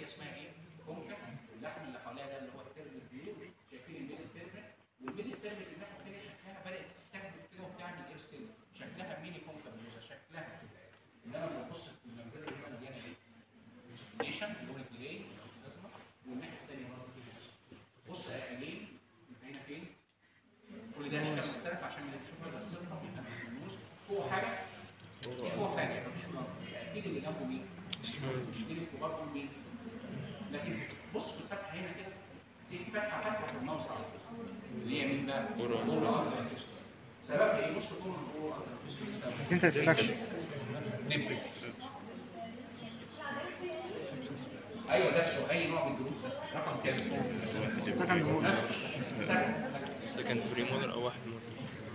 دي اسمها ايه؟ كونكا اللحم اللي حواليها ده اللي هو الترم البيور شايفين الميدل ترم والميدل ترم اللي الناحيه الثانيه شكلها بدات تستهدف كده وبتعمل ايرستيل شكلها ميني كونكا بلوزه شكلها كده انما لما تبص في المنظر اللي هنا مليانه ايه؟ ستيشن لون جراي لازمه والناحيه الثانيه برضه كده بص يا جميل انت هنا فين؟ كل ده اشكال مختلفه عشان تشوفها بس الصفحه بيبقى ملموس فوق حاجه مش فوق حاجه مفيش فوق اكيد اللي جنبه مين؟ اكيد الكبار هم مين؟ لكن بص في الفتحه هنا كده دي فتحه فتحه في الماوس على طول اللي هي مين بقى؟ اورا سببها ايه؟ بص كل الاورا انت تتراكشن ايوه ده سؤال اي نوع من الدروس ده رقم كام؟ سكند مود سكند سكند بري موديل او واحد موديل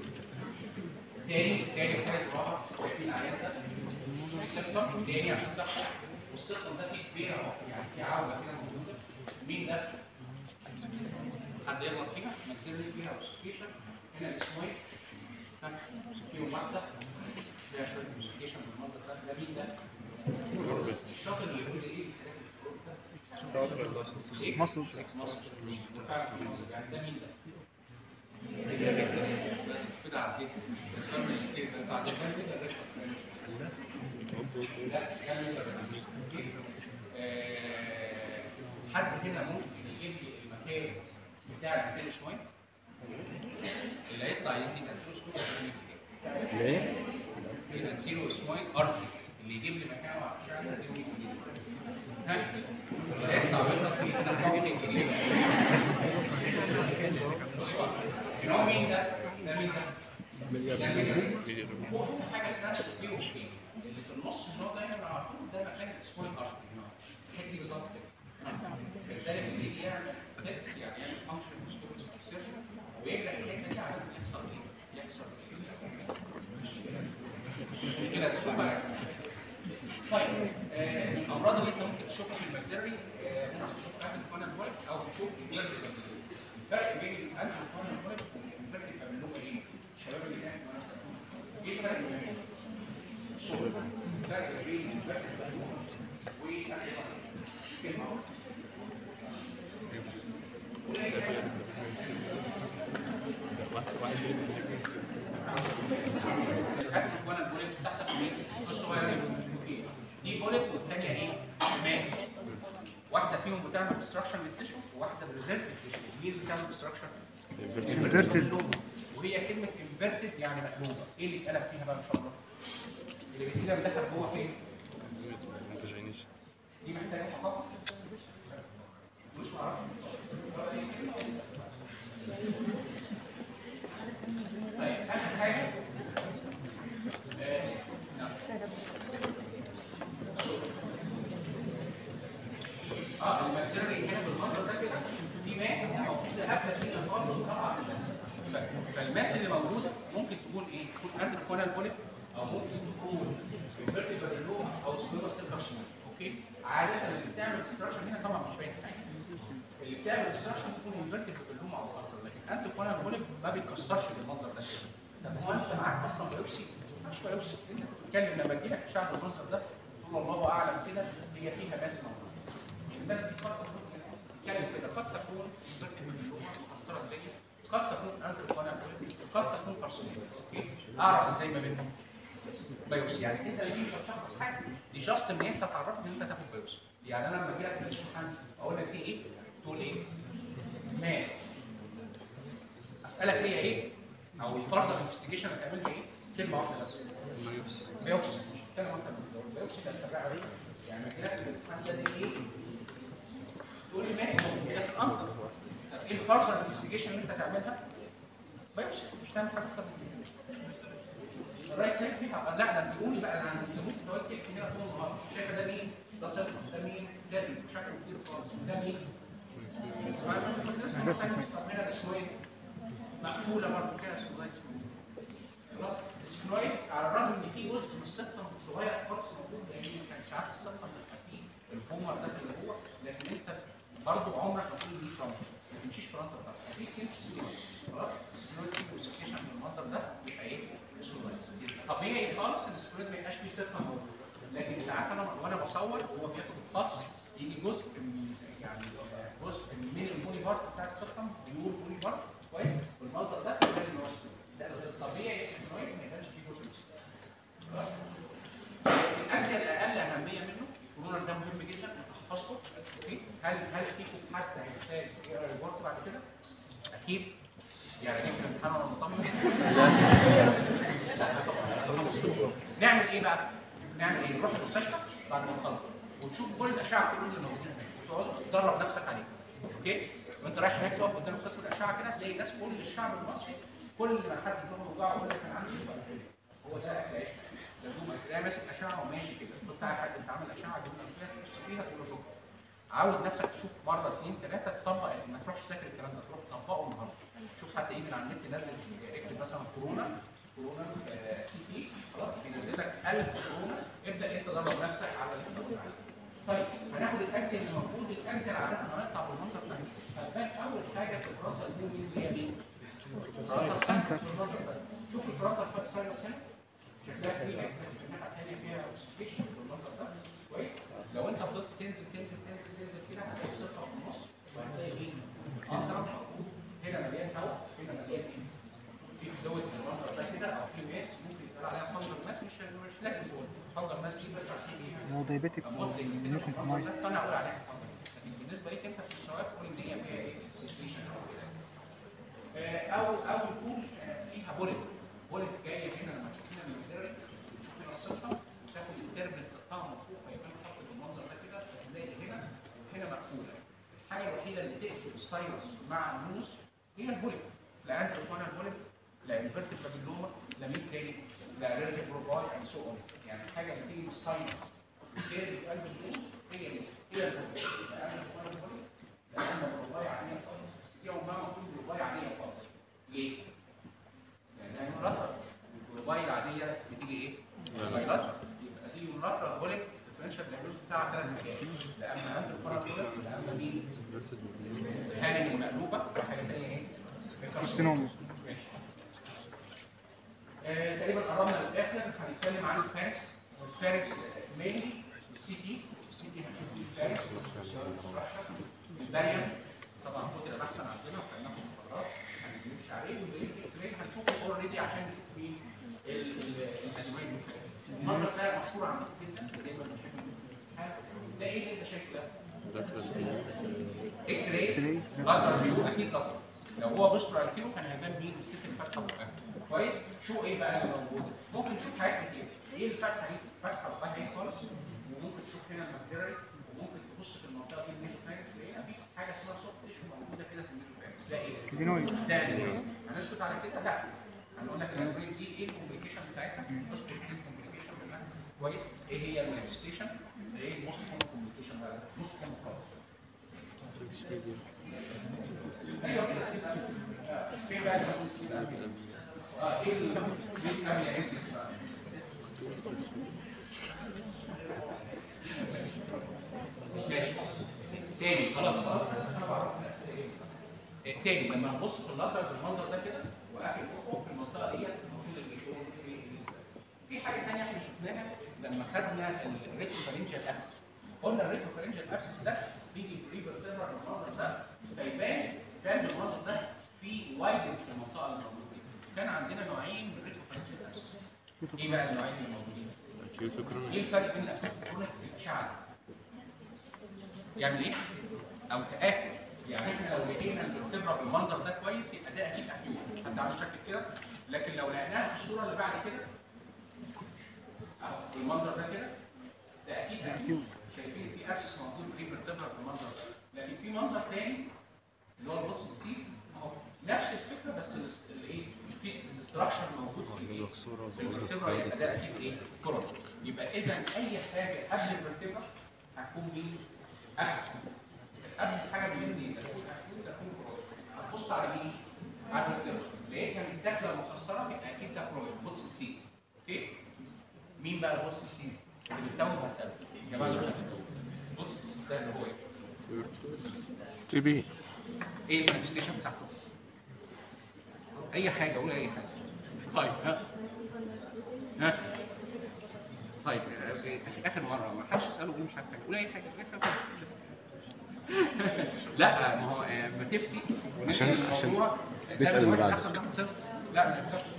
تاني تاني ثالث رابع شايفين العيان ده في سيستم تاني عشان تفتح والسيستم ده فيه سبير اهو يعني في عوده كده موجوده مين ده؟ حد يغلط فيها ماكسيلري فيها اوسيفيكيشن هنا الاسمويد فيهم واحده فيها شويه اوسيفيكيشن بالمنظر ده ده مين ده؟ الشاطر اللي يقول لي ايه الحاجات اللي ايه؟ مصل مصر وفعلا في مصر يعني ده مين ده؟ كده عديت بس كمل السير ده انت عديت لا كمل آه، حد هنا ممكن يجيب لي المكان بتاع المكان شويه اللي هيطلع يدي تنفس كده ليه؟ كده كيلو سمايل ارضي اللي يجيب لي مكانه على الشارع ده كيلو جنيه ها اللي هيطلع ويضرب فيه انا بحاول جنيه ان هو مين ده؟ ده مين ده؟ ده مين ده؟ هو في حاجه اسمها سوبيو شين اللي في النص اللي هو دايما على طول ده مكان اسمه الارض الحته دي بالظبط كده فلذلك اللي يجي يعمل تيست يعني يعمل فانكشن مستوى ويجرح الحته دي على يحصل ايه؟ يحصل ايه؟ مش مشكله تشوفها يعني. طيب آه، الامراض اللي انت ممكن تشوفها في المجزري آه، ممكن تشوف انتي كونال فويس او تشوف الفيرتيكال الفرق بين الانتي كونال فويس والفيرتيكال اللي هو ايه؟ الشباب اللي هناك وانا سألهم. ايه الفرق بينهم؟ الفرق بين الفيرتيكال والانتي كونال كلمه واحدة. قليل حاجة. الحاجة وانا البوليت بتحصل في مين؟ في الصغيرين اوكي دي بوليت والثانيه ايه؟ ماس واحده فيهم بتعمل ديستراكشن للتشو وواحده بريزيرف التشو مين اللي بتعمل ديستراكشن؟ انفيرتد وهي كلمه انفيرتد يعني مقلوبه ايه اللي اتقلب فيها بقى ان شاء الله؟ اللي بيسيبها بيدخل جوه فين؟ دي محتاجه فقط مش معرفش طيب اخر حاجه آه، نعم. اه الماكسيلري هنا بالمنظر ده كده في ماس موجوده قافله الدنيا خالص وطالعه من ده. ف- فالماس اللي موجوده ممكن تكون ايه؟ تكون انتر كونال بوليب او ممكن تكون فيرتيبرال لوم او سكليرا سيل كارسينوم اوكي؟ عاده اللي بتعمل ديستراكشن هنا طبعا مش باين حاجه اللي بتعمل ديستراكشن تكون انفيرتيبرال لوم او ارثر لكن انتر كونال بوليب ما بيتكسرش بالمنظر ده كده طب هو انت معاك اصلا بايوبسي؟ مش بايوبسي انت بتتكلم لما تجي لك اشعه بالمنظر ده تقول الله اعلم كده هي فيها ماس موجوده الناس دي قد تكون بتتكلم كده قد تكون فيرتيبرال لوم مكسره الدنيا قد تكون انتر كونال بوليب قد تكون كارسينوم اوكي اعرف ازاي ما بينهم بايوبسي يعني تسال دي مش هتشخص حاجه دي جاست ان انت تعرفك ان انت تاخد بايوبسي يعني انا لما اجي لك في الامتحان اقول لك دي ايه تقول ايه ماس اسالك هي ايه او الفرض انفستيجيشن هتعملها ايه كلمه واحده بس بايوبسي كلمه واحده بس بايوبسي ده الفرق عليه يعني لما اجي لك في الامتحان ده دي ايه تقول لي ماس موجوده في الامر طب ايه الفرض انفستيجيشن اللي انت تعملها بايوبسي مش تعمل حاجه اكتر من كده الرايت سايد فيها لا ده بيقول بقى انا انت ممكن تقعد تكتب هنا طول النهار شايفه ده مين؟ ده صفر ده مين؟ ده مين؟ شكله كتير خالص وده مين؟ هنا السويد مقفوله برضه كده سويد خلاص السكنويد على الرغم ان في جزء من السبتم صغير خالص موجود لان كان ساعات السبتم بيبقى فيه الفومر ده اللي جوه لكن انت برضه عمرك ما تقول دي فرونت ما تمشيش فرونت بتاعك هتيجي تمشي سكنويد خلاص السكنويد فيه كونسنتريشن بالمنظر ده يبقى ايه؟ سكنويد طبيعي خالص ان السكنويد ما يبقاش فيه سبتم موجود لكن ساعات انا وانا بصور هو بياخد القطس يجي جزء من يعني آه، جزء من البولي بارت بتاع السيركم بيور بولي بارت كويس والمنظر ده كان اللي وصله ده بس الطبيعي السيكنويد ما يبانش فيه جزء بس. خلاص الاجزاء الاقل اهميه منه الكورونا ده مهم جدا انت حفظته اوكي هل هل فيكم حد هيحتاج يقرا الريبورت بعد كده؟ اكيد يعني اجيب في الامتحان وانا مطمن لا طبعا نعمل ايه بقى؟ نعمل ايه؟ نروح المستشفى بعد ما نخلص وتشوف كل الاشعه كلهم اللي موجودين هناك وتقعد تدرب نفسك عليه اوكي؟ وانت رايح هناك تقف قدام قسم الاشعه كده تلاقي الناس كل الشعب المصري كل ما حد يكون موجوع يقول لك انا عندي سوبر هو ده اكل عيش لازم تلاقي ماسك اشعه وماشي كده كنت عارف حد بتعمل اشعه جبنا فيها تبص فيها تقول له شكرا عود نفسك تشوف مره اثنين ثلاثه تطبق ما تروحش تذاكر الكلام ده تروح تطبقه النهارده شوف حتى ايه من على النت نزل اكتب مثلا كورونا كورونا آه، سي تي خلاص بينزل لك 1000 كورونا ابدا انت درب نفسك على اللي انت قلت عليه. طيب هناخد الاجزاء اللي موجود الاجزاء عاده هنقطع بالمنظر ده هتبان اول حاجه في الفرنسا الموفي اللي هي مين؟ الفرنسا السنتر بالمنظر ده شوف الفرنسا ساينس هنا شكلها فيها الناحيه الثانيه فيها اوسيفيشن بالمنظر ده كويس لو انت فضلت تنزل تنزل تنزل تنزل كده هتلاقي الثقه في النص وهتلاقي مين؟ انترا هنا مليان هواء هنا مليان ايه؟ في فلويد في المنظر ده كده او في ماس ممكن يتقال عليها فانجر ماس مش مش لازم تقول فانجر ماس دي بس عشان ايه؟ هو دايبيتك ونيو كومبرومايز فانا اقول عليها فانجر لكن بالنسبه ليك انت في السؤال قول ان هي فيها ايه؟ سيتويشن او كده آه، او او يكون آه، فيها بوليت بوليت جايه هنا لما تشوف هنا الميزيري تشوف هنا السلطه تاخد التربل تقطعها مفتوحه يبقى خط بالمنظر ده كده فتلاقي هنا هنا مقفوله الحاجه الوحيده اللي تقفل الساينس مع النوز هي البوليت لا انت بتكون البوليت لا انفيرتد بابيلوما لا ميد تاني لا ريرجي بروباي اند سو اون يعني الحاجه اللي تيجي من الساينس وتقلب في قلب النوز هي دي هي البوليت لا انت بتكون البوليت لا انت بروباي عاديه خالص بس دي عمرها ما تكون بروباي عاديه خالص ليه؟ لانها مرطب البروباي العاديه بتيجي ايه؟ فايلات يبقى دي مرطب بوليت الديفرنشال دايجنوز بتاعها ثلاث حاجات لا اما انت البارابوليت لا اما مين؟ الهانم المقلوبه وحاجه ثانيه ايه؟ كارسينوما آه، تقريبا قربنا للاخر هنتكلم عن الفاركس الفاركس مينلي السي تي السي تي هنشوف فيه الفاركس الباريوم طبعا هو كده احسن عندنا وهناخد محاضرات هنمشي عليه والبريد اكس راي هنشوفه اوريدي عشان نشوف فيه ال- ال- الادويه المفيده المنظر ده مشهور عندكم جدا دايما بنحب نشوفه. ده ايه اللي انت شايفه ده؟ اكس راي إكس-راي. لاترال فيو اكيد لاترال لو هو بوسترال كيلو كان هيبان مين الست اللي فاتحه بقها كويس شو ايه بقى اللي موجود ممكن نشوف حاجات كتير ايه الفتحه دي فاتحه بقها ايه خالص وممكن تشوف هنا الماكسيلري وممكن تبص في المنطقه دي الميزوفارينكس تلاقيها في حاجه اسمها سوفت تيشو موجوده كده في الميزوفارينكس ده ايه جينويد ده ايه هنسكت على كده لا هنقول لك الابريد دي ايه الكومبليكيشن بتاعتها اسكت ايه الكومبليكيشن بتاعتها كويس ايه هي المانيفستيشن ايه الموست كومن كومبليكيشن بقى موست كومن خالص ايوه كده سليب أبنيا. آه، فين بقى اللي هو سليب أبنيا؟ اه ايه السليب أبنيا ايه اللي اسمها؟ ماشي تاني خلاص خلاص بس انا بعرف الاسئله ايه التاني لما نبص في اللاتر بالمنظر ده كده واقفل فوق في المنطقه ديت المفروض الايكون في حاجه ثانيه احنا شفناها لما خدنا الريتروفارنجيال اكسس قلنا الريتروفارنجيال اكسس ده بيجي بريفرتيرال بالمنظر ده فيبان كان بالمنظر ده في وايد في المنطقه اللي موجوده دي كان عندنا نوعين من الريتروفارنجيال اكسس ايه بقى النوعين اللي موجودين؟ ايه الفرق بين الاكيوت والكرونيك في الاشعه؟ يعمل ايه؟ او تاكل يعني احنا لو لقينا الفرتبرا بالمنظر ده كويس يبقى ده اكيد اكيوت حتى على شكل كده لكن لو لقيناها في الصوره اللي بعد كده اهو بالمنظر ده كده ده اكيد اكيوت شايفين في اكسس موجود بري فيرتبرا بالمنظر ده لكن في منظر تاني اللي هو البوكس ديسيز اهو نفس الفكره بس الاس- الايه البيس ديستراكشن موجود في الايه في الفرتبرا يبقى ده اكيد ايه كورونا يبقى اذا اي حاجه قبل الفرتبرا هتكون مين اكسس الاكسس حاجه مهمه جدا تكون اكيد تكون كورونا هتبص على مين على الفرتبرا لقيتها الدخله مكسره يبقى اكيد ده كورونا بوكس ديسيز اوكي مين بقى البوكس ديسيز اللي بتتوه هسأل يا جماعه اللي بتتوه البوكس ديسيز ده اللي هو ايه تي بي ايه المانيفستيشن بتاعته؟ اي حاجه قول اي حاجه طيب ها ها طيب في اخر مره ما حدش يساله قول مش عارف حاجه قول اي حاجه قول أي حاجة. لا ما هو آه، ما تفتي وننقل عشان- عشان الموضوع، نسأل تعمل اللي واحد بعده. احسن من واحد صفر لا ما ينفعش.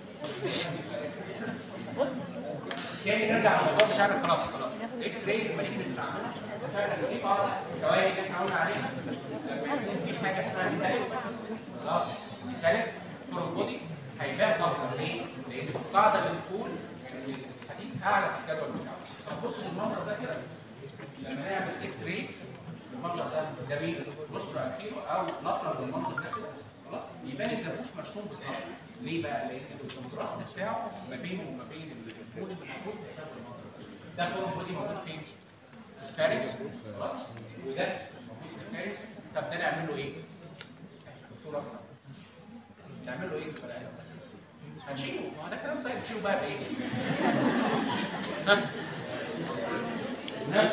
تاني نرجع للموضوع بتاعنا خلاص خلاص اكس راي لما نيجي نستعملها اتفقنا ان في بعض الفوائد اللي احنا قلنا عليها لما يكون في حاجه اسمها ميتاليك خلاص ميتاليك فور بودي هيبان اكتر ليه؟ لان في القاعده بنقول ان الحديد اعلى في الجدول بتاعه طب بص المنظر ده كده لما نعمل اكس راي المنظر ده جميل نصر اخيره او نطرة بالمنظر ده كده خلاص يبان الدبوس مرسوم بالظبط ليه بقى؟ لان الكونتراست بتاعه ما بينه وما بين الفول اللي موجود ده المنظر ده ده فورم بودي موجود فين؟ الفاركس خلاص وده موجود في الفاركس طب ده نعمل له ايه؟ دكتور أكرم، نعمل له ايه في البني آدم؟ هنشيله ما هو ده كلام سهل نشيله بقى بايه؟ ها؟ ها؟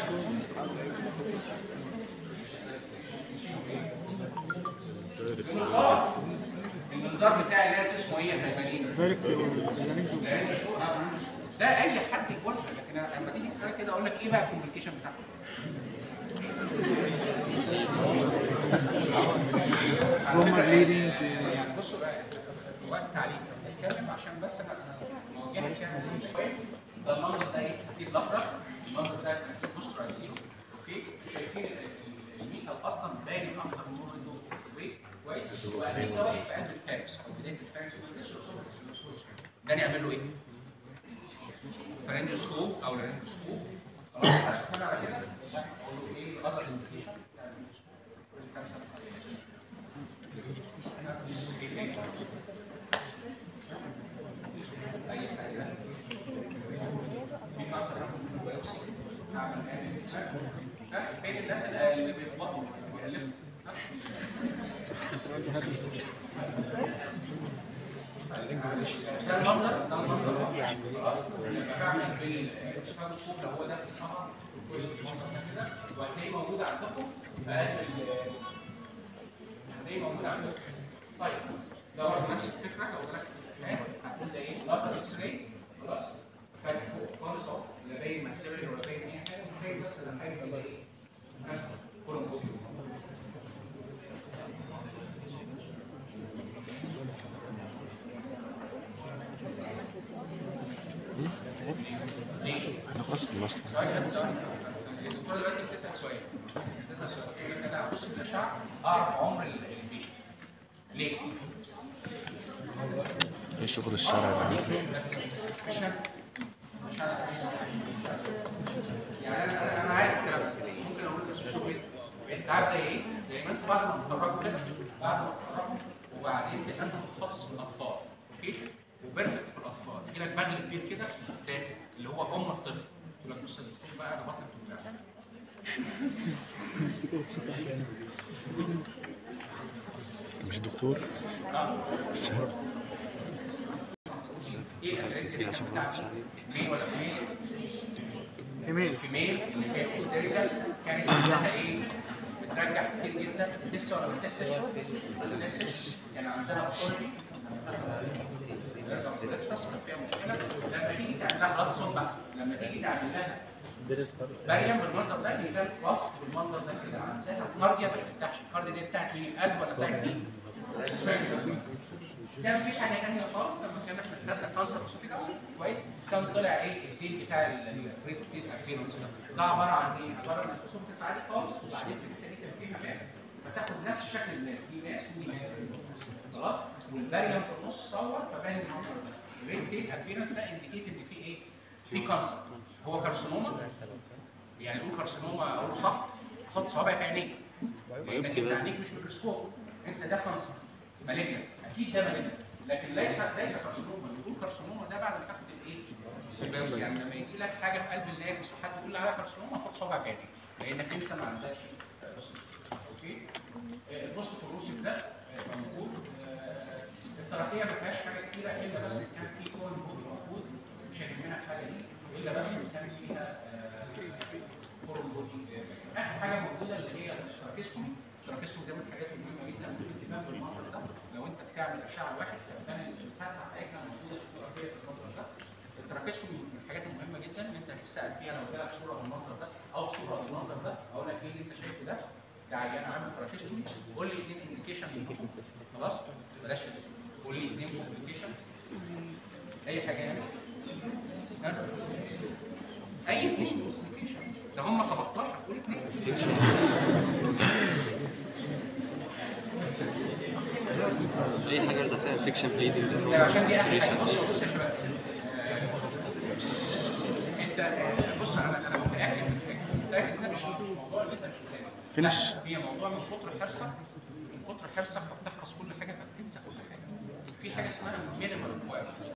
المنظار المنظار بتاعي ده اسمه ايه يا فنانين؟ ذلك اليانين ده اي حد يقولها لكن أنا لما تيجي تسالك كده اقول لك ايه بقى الكومبليكيشن بتاعها؟ روما بليدنج يعني بصوا بقى وقت تعليق بنتكلم عشان بس انا انا مواجهه كده شويه ده المنظر ده ايه؟ اكيد الاخضر المنظر ده بصوا رايحين اوكي شايفين ال- ال- الميتال اصلا باين اكتر من نور الضوء اوكي كويس وبعدين ده واقف في قلب الفارس او بدايه الفارس ده نعمل له ايه؟ فرنجوسكوب او لارنجوسكوب خلاص عشان على كده اقول له ايه الاذر انديكيشن فين الناس اللي بيخبطوا بيألفوا ده المنظر ده المنظر خلاص لما بعمل بالسباروسكوب لو هو ده في الخبر المنظر ده كده وهتلاقيه موجود عندكم في قلب ال- هتلاقيه موجود عندكم طيب ده برضه نفس الفكره لو جالك امتحان هتقول ده ايه؟ لاتر اكس راي خلاص فاتح خالص اهو لا باين ماكسيلري ولا باين اي حاجه متخيل بس لما حاجه تبقى ايه؟ كولوم كوبي ليه؟ احنا خلاص خلصنا سؤال بس سؤال الدكتوره دلوقتي بتسال سؤال بتسال سؤال تقول لك انا ابص في الاشعه اعرف عمر ال- البيشنت ليه؟ ايه شغل الشارع ده بس مش انا مش انا يعني انا انا انا عارف الكلام ده ممكن اقول بس مش شغلي انت عارف زي ايه؟ زي ما انتوا بعد ما تتخرجوا كده بعد ما تتخرجوا وبعدين تبقى انت متخصص في الاطفال اوكي؟ وبرفكت في الاطفال يجي لك بغل كبير كده تافه اللي هو ام الطفل يقول لك بص يا دكتور بقى انا بطني بتوجعني مش دكتور ايه الادريس اللي كانت بتاعتي؟ مين ولا فيميل؟ ايميل الفيميل اللي كانت هيستيريكال كانت عندها ايه؟ بترجع كتير جدا بتسع ولا بتسش؟ بتسش كان عندها اثورتي بتكسس كان فيها مشكله لما تيجي تعمل لها خلاص صوت بقى لما تيجي تعمل لها مريم بالمنظر ده بيبان وصف بالمنظر ده كده عندها كارديا ما بتفتحش الكارديا دي بتاعت مين القلب ولا بتاعت مين؟ السوينج. كان في حاجه ثانيه خالص لما كنا احنا خدنا كانسر اوسوفيجاس كويس كان طلع ايه الدين بتاع الريت دين ابيرنس ده عباره عن ايه؟ عباره عن الاسوفيجاس عادي خالص وبعدين في الحته دي كان فيها ماس فتاخد نفس شكل الناس دي ماس ودي ماس خلاص والبريم في النص صور فبان المنظر ده الريت دين ابيرنس ده انديكيت ان في ايه؟ في كانسر هو كارسينوما يعني نقول كارسينوما اقول صح حط صوابع في عينيك لانك انت عينيك مش ميكروسكوب انت ده كانسر مالجنت اكيد ده مالجنت لكن ليس ليس كارسينوما اللي يقول كارسينوما ده بعد ما تاخد الايه؟ البيوبسي. يعني لما يجي لك حاجه في قلب النابس وحد يقول لي عليها كارسينوما حط صوابع في عينيك لانك انت ما عندكش آه، اوكي آه، البوست كوروسيف ده آه، موجود آه، التراكيه ما فيهاش حاجه كتيره الا بس إن كان في كون موجود مش هيهمنا الحاجه دي الا بس إن كان فيها كورن بودي اخر حاجه موجوده اللي هي التراكيستومي التراكيستومي ده من الحاجات المهمه جدا ممكن تبان في المنظر ده لو انت بتعمل اشعه واحد فتبان الفتحه بتاعتها موجوده في التراكيه في المنظر ده التراكيستومي من الحاجات المهمه جدا ان انت هتسال فيها لو جالك صوره بالمنظر ده او صوره بالمنظر ده اقول لك ايه اللي انت شايفه ده ده عيان عامل تراكيستومي قول لي اثنين انديكيشن خلاص بلاش ال- قول لي اثنين انديكيشن اي حاجه يعني ها؟ اي اثنين ده هم 17 قول اثنين اي حاجه ارجع فيها انفكشن بليدنج لا، عشان دي احلى حاجه بص بص يا شباب انت آه، بص انا انا متاكد من حاجه متاكد ان ده مش موضوع اللي انت مش فاهمه. فينش. لا، هي موضوع من كتر حرصك من كتر حرصك فبتحفظ كل حاجه فبتنسى كل حاجه في حاجه اسمها مينيمال